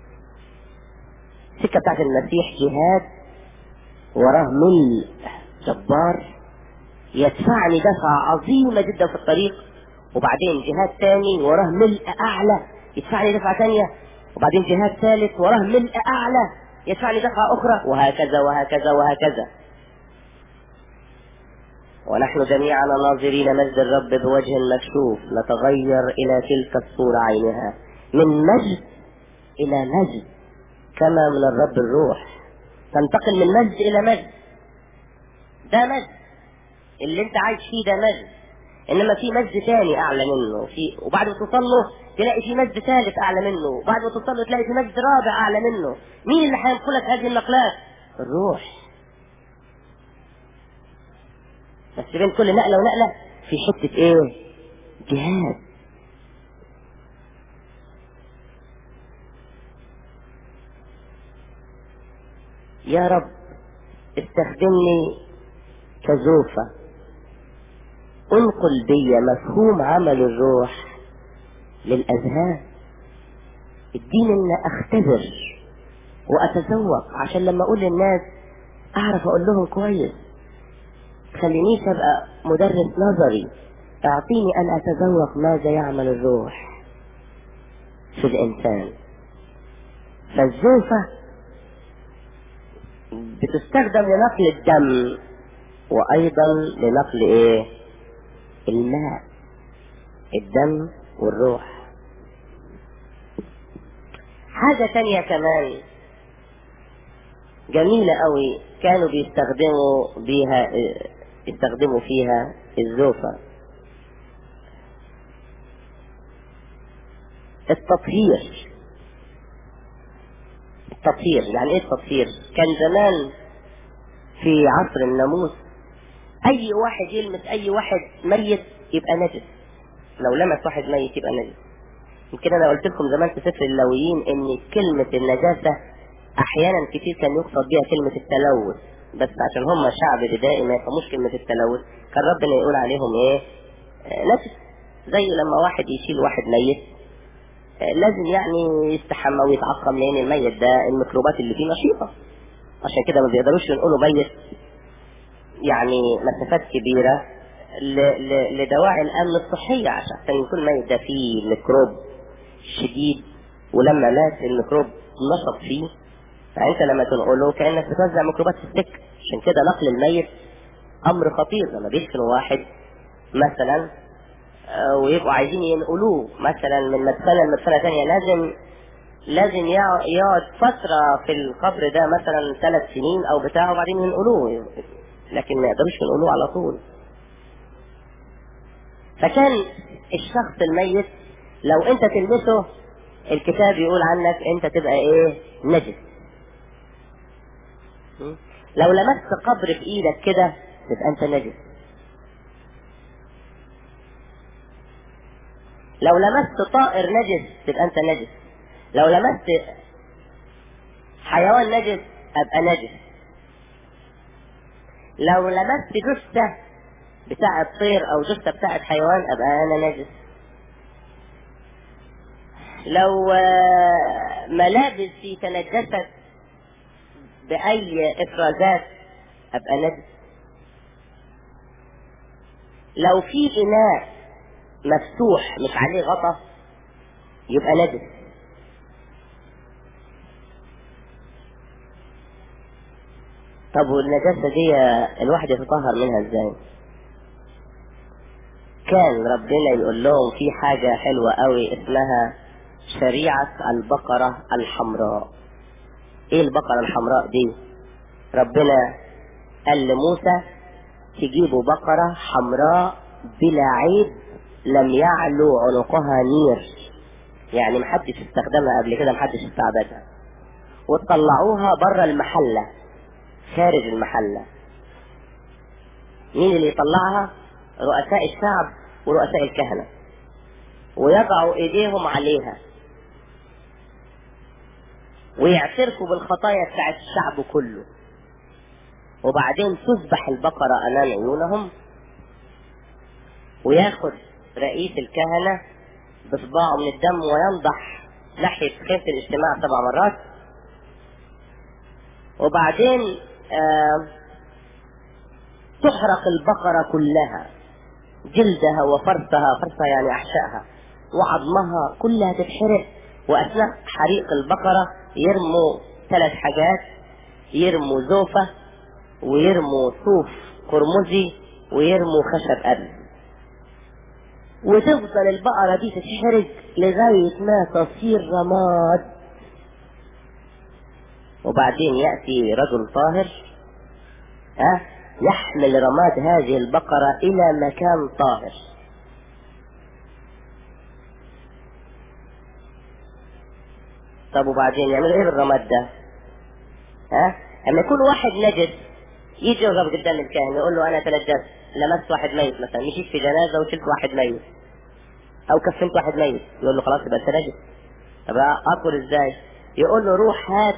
السكة بتاعت المسيح جهاد وراه ملء جبار يدفعني دفعة عظيمة جدا في الطريق وبعدين جهاد ثاني وراه ملء أعلى يدفعني دفعة ثانية وبعدين جهاد ثالث وراه ملء أعلى يدفعني دفعة أخرى وهكذا وهكذا وهكذا ونحن جميعا ناظرين مجد الرب بوجه مكشوف نتغير إلى تلك الصورة عينها من مجد إلى مجد كما من الرب الروح تنتقل من مجد إلى مجد ده مجد اللي انت عايش فيه ده مجد انما في مجد ثاني اعلى منه في وبعد ما توصل له تلاقي في مجد ثالث اعلى منه وبعد ما توصل له تلاقي في مجد رابع اعلى منه مين اللي هينقلك هذه النقلات الروح بس بين كل نقله ونقله في حته ايه جهاد يا رب استخدمني كزوفه انقل بي مفهوم عمل الروح للأذهان اديني ان اختبر واتذوق عشان لما اقول للناس اعرف اقول لهم كويس خلينيش ابقى مدرس نظري اعطيني ان اتذوق ماذا يعمل الروح في الانسان فالزوفة بتستخدم لنقل الدم وايضا لنقل ايه الماء الدم والروح حاجة تانية كمان جميلة قوي كانوا بيستخدموا بيها يستخدموا فيها الزوفة التطهير التطهير يعني ايه التطهير كان زمان في عصر الناموس اي واحد يلمس اي واحد ميت يبقى نجس لو لمس واحد ميت يبقى نجس يمكن انا قلت لكم زمان في سفر اللويين ان كلمة النجاسة احيانا كتير كان يقصد بها كلمة التلوث بس عشان هم شعب بدائي ما يفهموش كلمة التلوث كان ربنا يقول عليهم ايه آه نجس زي لما واحد يشيل واحد ميت آه لازم يعني يستحمى ويتعقم لان الميت ده الميكروبات اللي فيه نشيطة عشان كده ما بيقدروش ينقلوا ميت يعني مسافات كبيرة لدواعي الأمن الصحية عشان يكون ميت ده فيه ميكروب شديد ولما مات الميكروب نشط فيه فأنت لما تنقله كأنك بتوزع ميكروبات في السكة عشان كده نقل الميت أمر خطير لما بيدفنوا واحد مثلا ويبقوا عايزين ينقلوه مثلا من مدفنة لمدفنة ثانية لازم لازم يقعد فترة في القبر ده مثلا ثلاث سنين أو بتاع وبعدين ينقلوه لكن ما يقدروش ينقلوه على طول فكان الشخص الميت لو انت تلمسه الكتاب يقول عنك انت تبقى ايه نجس لو لمست قبر في ايدك كده تبقى انت نجس لو لمست طائر نجس تبقى انت نجس لو لمست حيوان نجس ابقى نجس لو لمست جثة بتاعة طير او جثة بتاعة حيوان ابقى انا نجس لو ملابسي تنجست بأي إفرازات أبقى نجس لو في إناء مفتوح مش عليه غطا يبقى نجس طب والنجاسة دي الواحد يتطهر منها ازاي كان ربنا يقول لهم في حاجة حلوة قوي اسمها شريعة البقرة الحمراء ايه البقرة الحمراء دي ربنا قال لموسى تجيبوا بقرة حمراء بلا عيب لم يعلو عنقها نير يعني محدش استخدمها قبل كده محدش استعبدها وتطلعوها بره المحلة خارج المحلة مين اللي يطلعها رؤساء الشعب ورؤساء الكهنة ويضعوا ايديهم عليها ويعترفوا بالخطايا بتاعت الشعب كله وبعدين تذبح البقرة امام عيونهم وياخد رئيس الكهنة بصباعه من الدم وينضح ناحية خيمة الاجتماع سبع مرات وبعدين آه تحرق البقرة كلها جلدها وفرسها فرسها يعني أحشائها وعظمها كلها تتحرق وأثناء حريق البقرة يرموا ثلاث حاجات يرموا زوفة ويرموا صوف قرمزي ويرموا خشب أرض وتفضل البقرة دي تتحرق لغاية ما تصير رماد وبعدين يأتي رجل طاهر ها يحمل رماد هذه البقرة إلى مكان طاهر طب وبعدين يعملوا ايه بالرماد ده؟ ها؟ لما يكون واحد نجس يجي يقف قدام الكاهن يقول له انا تنجست لمست واحد ميت مثلا مشيت في جنازه وشلت واحد ميت او كفنت واحد ميت يقول له خلاص يبقى انت نجس طب اكل ازاي؟ يقول له روح هات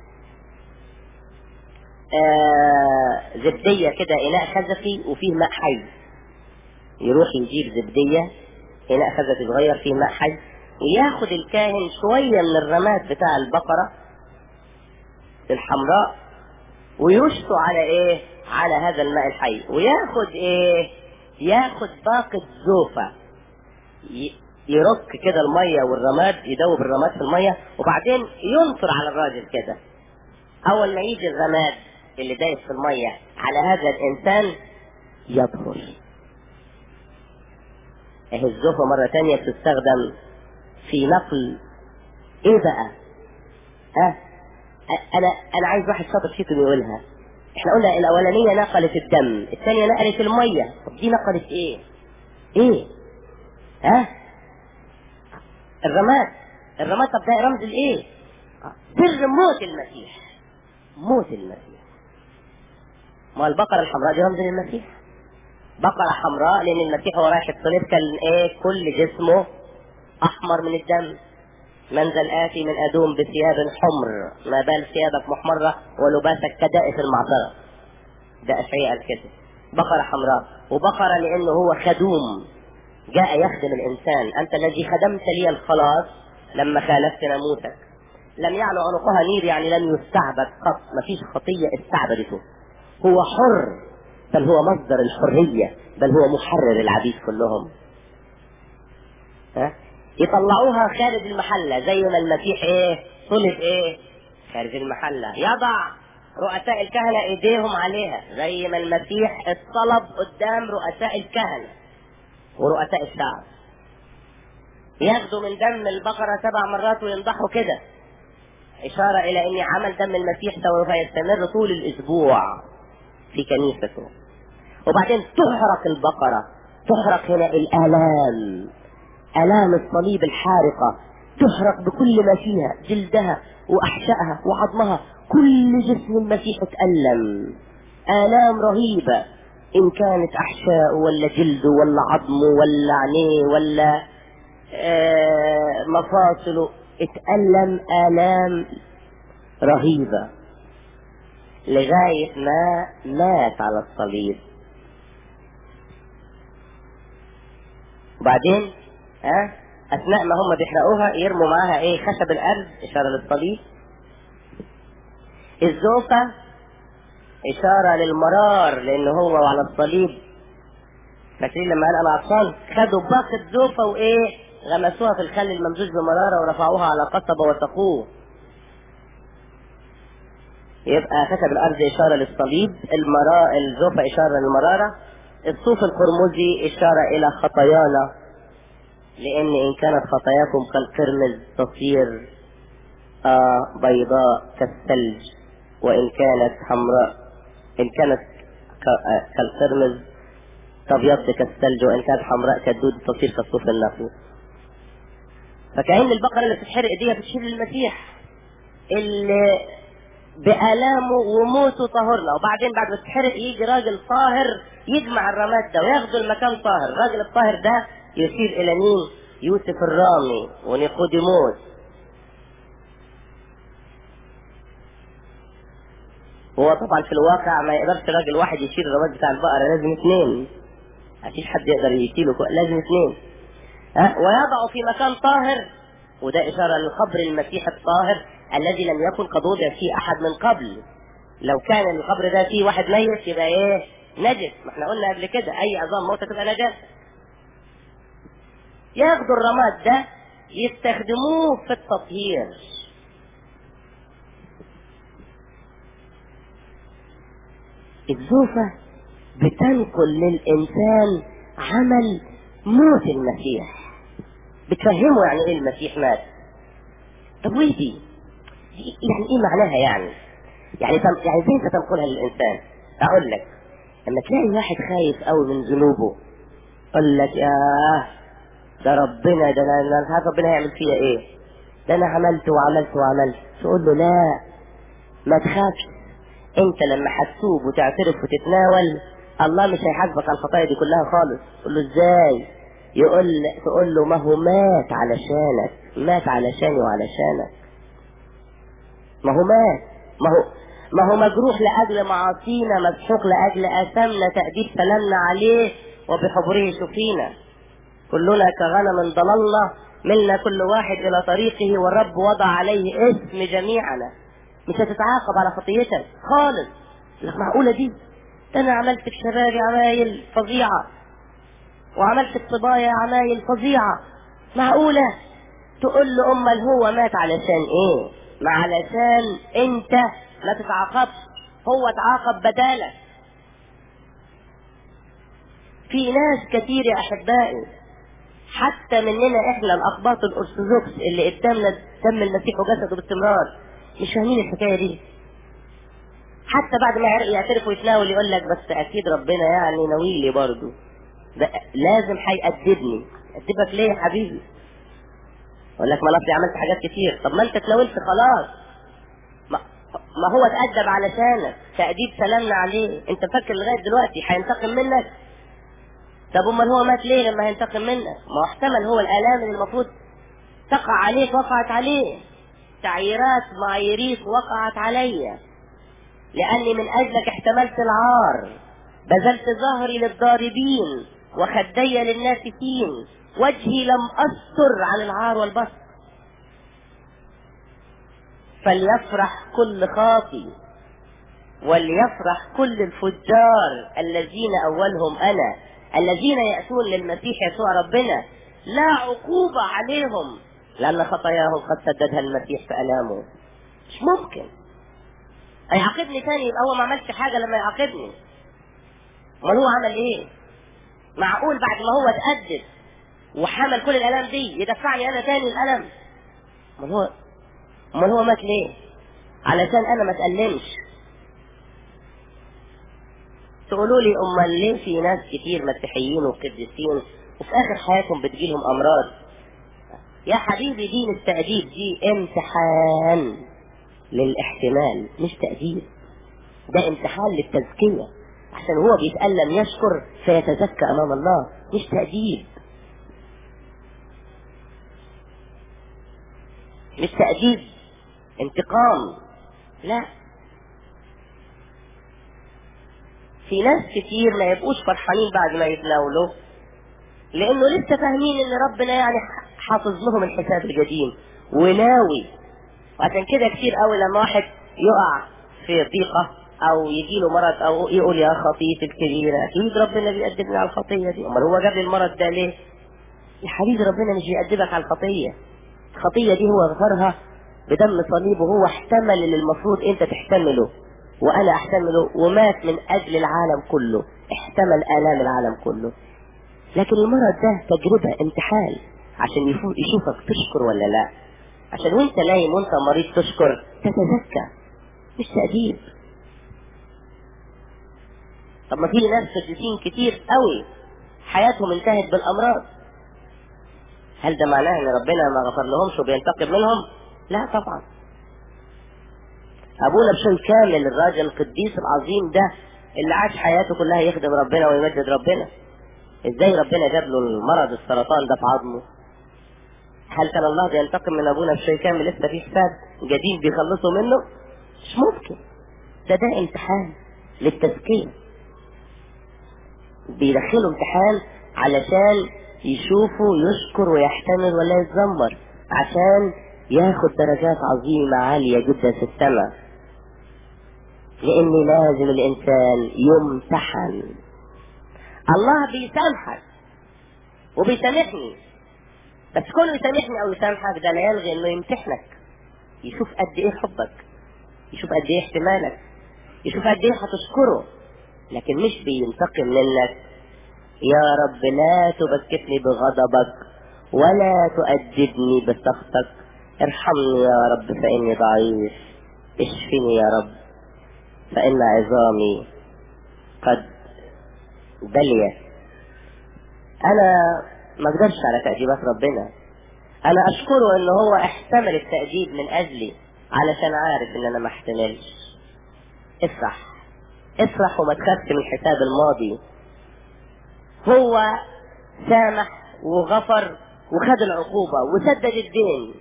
آه زبدية كده إناء خزفي وفيه ماء حي يروح يجيب زبدية إناء خزفي صغير فيه ماء حي وياخد الكاهن شوية من الرماد بتاع البقرة الحمراء ويشطوا على ايه على هذا الماء الحي وياخد ايه ياخد باقة زوفة يرك كده المية والرماد يدوب الرماد في المية وبعدين ينطر على الراجل كده اول ما يجي الرماد اللي دايب في المية على هذا الانسان يطهر اهي الزوفة مرة تانية بتستخدم في نقل ايه بقى ها انا انا عايز واحد شاطر فيكم يقولها احنا قلنا الاولانيه نقلت الدم الثانيه نقلت الميه طب دي نقلت ايه ايه ها الرماد الرماد طب ده رمز الايه سر موت المسيح موت المسيح ما البقرة الحمراء دي رمز للمسيح بقرة حمراء لأن المسيح هو رايح الصليب كان إيه كل جسمه أحمر من الدم من ذا الآتي من أدوم بثياب حمر ما بال ثيابك محمرة ولباسك كدائس المعصرة ده أشعياء الكذب بقرة حمراء وبقرة لأنه هو خدوم جاء يخدم الإنسان أنت الذي خدمت لي الخلاص لما خالفت ناموسك لم يعلو عنقها نير يعني لم يستعبد قط ما فيش خطية استعبدته هو حر بل هو مصدر الحرية بل هو محرر العبيد كلهم ها يطلعوها خارج المحلة زي ما المسيح ايه صلب ايه خارج المحلة يضع رؤساء الكهنة ايديهم عليها زي ما المسيح اتصلب قدام رؤساء الكهنة ورؤساء الشعب ياخدوا من دم البقرة سبع مرات وينضحوا كده إشارة إلى أن عمل دم المسيح سوف يستمر طول الأسبوع في كنيسته وبعدين تحرق البقرة تحرق هنا الآلام آلام الصليب الحارقة تحرق بكل ما فيها جلدها وأحشائها وعظمها كل جسم المسيح تألم آلام رهيبة إن كانت أحشاء ولا جلده ولا عظمه ولا عينيه ولا آه مفاصله اتألم آلام رهيبة لغاية ما مات على الصليب وبعدين ها اثناء ما هم بيحرقوها يرموا معاها ايه خشب الارض اشاره للصليب الزوفة اشاره للمرار لان هو على الصليب فاكرين لما قال انا عطشان خدوا باقة زوفة وايه غمسوها في الخل الممزوج بمرارة ورفعوها على قصبة وسقوه يبقى كتب الارض اشاره للصليب المراء الزوفة اشاره للمراره الصوف القرمزي اشاره الى خطايانا لان ان كانت خطاياكم كالقرمز تصير آه بيضاء كالثلج وان كانت حمراء ان كانت ك- كالقرمز تبيض كالثلج وان كانت حمراء كالدود تصير كالصوف النقي فكأن البقرة اللي بتتحرق دي بتشير للمسيح اللي بآلامه وموته طهرنا وبعدين بعد ما تتحرق يجي راجل طاهر يجمع الرماد ده وياخدوا المكان طاهر الراجل الطاهر ده يشير إلى مين؟ يوسف الرامي ونيقوديموس هو طبعا في الواقع ما يقدرش راجل واحد يشيل الرماد بتاع البقرة لازم اثنين مفيش حد يقدر يشيله كو- لازم اثنين ها ويضع في مكان طاهر وده إشارة لقبر المسيح الطاهر الذي لم يكن قد وضع فيه أحد من قبل لو كان القبر ده فيه واحد ميت يبقى إيه نجس ما احنا قلنا قبل كده أي عظام موتة تبقى نجاسة ياخدوا الرماد ده يستخدموه في التطهير الزوفة بتنقل للإنسان عمل موت المسيح بتفهمه يعني ايه المسيح مات طب وايه دي؟ يعني ايه معناها يعني؟ يعني تم... يعني ازاي تنقلها للانسان؟ اقول لك لما تلاقي واحد خايف قوي من ذنوبه يقول لك يا ده ربنا ده انا أنا مش عارف ربنا هيعمل فيا ايه ده انا عملت وعملت وعملت تقول له لا ما تخافش انت لما هتتوب وتعترف وتتناول الله مش هيحاسبك على الخطايا دي كلها خالص تقول له ازاي يقول تقول له ما هو مات علشانك مات علشاني وعلشانك ما هو مات ما هو ما هو مجروح لأجل معاصينا مسحوق لأجل آثامنا تأديب سلامنا عليه وبحبره شفينا كلنا كغنم ضللنا ملنا كل واحد إلى طريقه والرب وضع عليه اسم جميعنا مش هتتعاقب على خطيتك خالص لك معقولة دي ده أنا عملت في شبابي عمايل فظيعة وعملت في صبايا عمايل فظيعة معقولة تقول له أمال هو مات علشان إيه ما علشان أنت ما تتعاقبش هو اتعاقب بدالك في ناس كتير يا أحبائي حتى مننا احنا الاقباط الارثوذكس اللي قدامنا دم المسيح وجسده باستمرار مش فاهمين الحكايه دي حتى بعد ما يعرق- يعترف ويتناول يقول لك بس اكيد ربنا يعني ناويلي برضه ده لازم هيأدبني أدبك ليه يا حبيبي يقول لك ما أنا أصلي عملت حاجات كتير طب ما انت اتناولت خلاص ما, ما هو اتأدب علشانك تأديب سلامنا عليه انت فاكر لغاية دلوقتي هينتقم منك طب امال هو مات ليه لما هينتقم منك ما هو احتمل هو الآلام اللي المفروض تقع عليك وقعت عليه تعييرات معاييريك وقعت علي لأني من أجلك احتملت العار بذلت ظهري للضاربين وخدي للناسفين وجهي لم أستر عن العار والبسط فليفرح كل خاطي وليفرح كل الفجار الذين أولهم أنا الذين يأتون للمسيح يسوع ربنا لا عقوبة عليهم لأن خطاياهم قد سددها المسيح في ألامه مش ممكن هيعاقبني تاني يبقى هو ما عملش حاجة لما يعاقبني امال هو عمل ايه معقول بعد ما هو اتأدب وحمل كل الالام دي يدفعني انا تاني الالم امال هو امال هو مات ليه علشان انا ما اتألمش تقولوا لي امال ليه في ناس كتير مسيحيين وقديسين وفي اخر حياتهم بتجيلهم امراض يا حبيبي دين التأديب دي امتحان للاحتمال مش تأديب ده امتحان للتزكية عشان هو بيتألم يشكر فيتزكى أمام الله مش تأديب مش تأديب انتقام لا في ناس كتير ما يبقوش فرحانين بعد ما يتناولوا لانه لسه فاهمين ان ربنا يعني حافظ لهم الحساب القديم وناوي وعشان كده كتير قوي لما واحد يقع في ضيقه او يجي له مرض او يقول يا خطيتي الكبيره اكيد ربنا بيأدبني على الخطيه دي امال هو جاب لي المرض ده ليه؟ يا حبيبي ربنا مش بيأدبك على الخطيه الخطيه دي هو غفرها بدم صليبه هو احتمل اللي المفروض انت تحتمله وانا احتمله ومات من اجل العالم كله احتمل الام العالم كله لكن المرض ده تجربة امتحان عشان يفو- يشوفك تشكر ولا لا عشان وانت نايم وانت مريض تشكر تتزكى مش تأديب طب ما في ناس قديسين كتير قوي حياتهم انتهت بالامراض هل ده معناه ان ربنا ما غفر لهمش وبينتقم منهم لا طبعا ابونا بشوي كامل الراجل القديس العظيم ده اللي عاش حياته كلها يخدم ربنا ويمجد ربنا ازاي ربنا جاب له المرض السرطان ده في عظمه هل كان الله بينتقم من ابونا بشوي كامل لسه في حساب جديد بيخلصوا منه مش ممكن ده ده امتحان للتزكيه بيدخلوا امتحان علشان يشوفوا يشكر ويحتمل ولا يتذمر عشان ياخد درجات عظيمة عالية جدا في السماء لان لازم الانسان يمتحن الله بيسامحك وبيسامحني بس كونه يسامحني او يسامحك ده لا يلغي انه يمتحنك يشوف قد ايه حبك يشوف قد ايه احتمالك يشوف قد ايه هتشكره لكن مش بينتقم منك يا رب لا تبكتني بغضبك ولا تؤدبني بسخطك ارحمني يا رب فإني ضعيف اشفني يا رب فإن عظامي قد بليت أنا ما اقدرش على تأديبات ربنا أنا أشكره إن هو احتمل التأديب من أجلي علشان عارف إن أنا ما احتملش افرح افرح وما تخافش من الحساب الماضي هو سامح وغفر وخد العقوبة وسدد الدين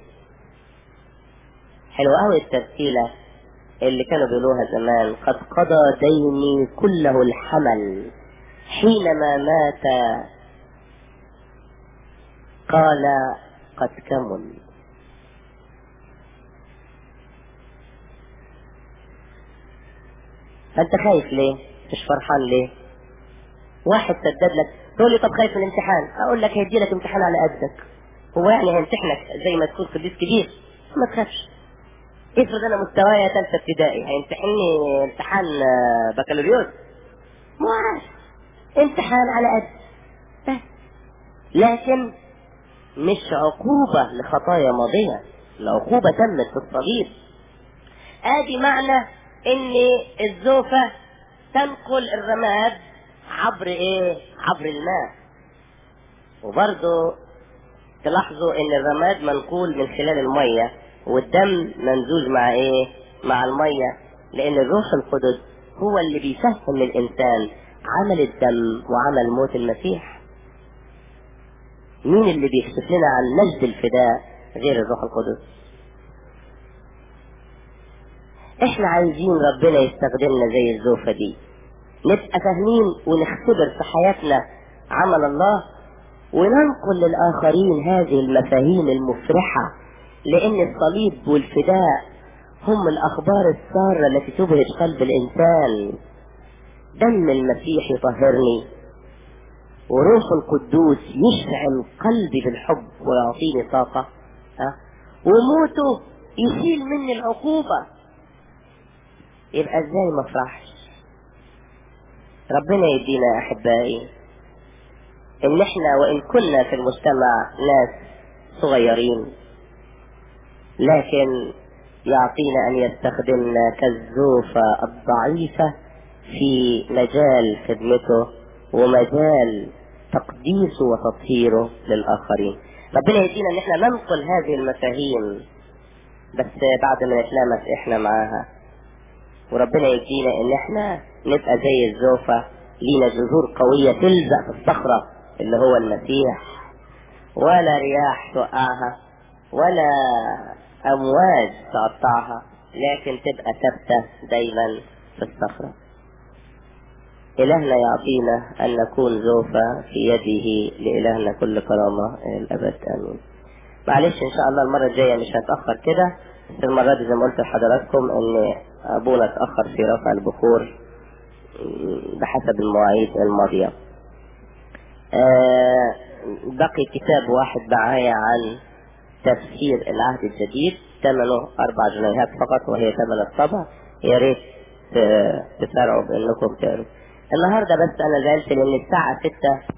حلوة قوي الترتيلة اللي كانوا بيقولوها زمان قد قضى ديني كله الحمل حينما مات قال قد كمل فانت خايف ليه مش فرحان ليه واحد سدد لك تقول لي طب خايف من الامتحان اقول لك هيدي لك امتحان على قدك هو يعني هيمتحنك زي ما تكون قديس كبير ما تخافش افرض انا مستواي ثالثه ابتدائي هيمتحني امتحان آه، بكالوريوس مو عارف امتحان على قد بس لكن مش عقوبة لخطايا ماضية العقوبة تمت في الصليب ادي معنى ان الزوفة تنقل الرماد عبر ايه عبر الماء وبرضه تلاحظوا ان الرماد منقول من خلال المية والدم ممزوج مع ايه مع المية لان الروح القدس هو اللي بيفهم الانسان عمل الدم وعمل موت المسيح مين اللي بيكشف لنا عن مجد الفداء غير الروح القدس احنا عايزين ربنا يستخدمنا زي الزوفة دي نبقى فاهمين ونختبر في حياتنا عمل الله وننقل للآخرين هذه المفاهيم المفرحة لأن الصليب والفداء هم الأخبار السارة التي تبهج قلب الإنسان دم المسيح يطهرني وروح القدوس يشعل قلبي بالحب ويعطيني طاقة ها؟ وموته يشيل مني العقوبة يبقى ازاي ما افرحش ربنا يدينا يا احبائي ان احنا وان كنا في المجتمع ناس صغيرين لكن يعطينا ان يستخدمنا كالزوفة الضعيفة في مجال خدمته ومجال تقديسه وتطهيره للاخرين ربنا يدينا ان احنا ننقل هذه المفاهيم بس بعد ما نتلامس احنا معاها وربنا يدينا ان احنا نبقى زي الزوفة لينا جذور قوية تلزق في الصخرة اللي هو المسيح ولا رياح توقعها ولا امواج تقطعها لكن تبقى ثابتة دايما في الصخرة إلهنا يعطينا أن نكون زوفة في يده لإلهنا كل كرامة إلى الأبد آمين معلش إن شاء الله المرة الجاية مش هتأخر كده بس المرة دي زي ما قلت لحضراتكم إن أبونا اتأخر في رفع البخور بحسب المواعيد الماضية آه، بقي كتاب واحد معايا عن تفسير العهد الجديد ثمنه أربع جنيهات فقط وهي ثمن الطبع يا ريت ت- تسارعوا بأنكم تقروا النهاردة بس أنا زعلت لأن الساعة ستة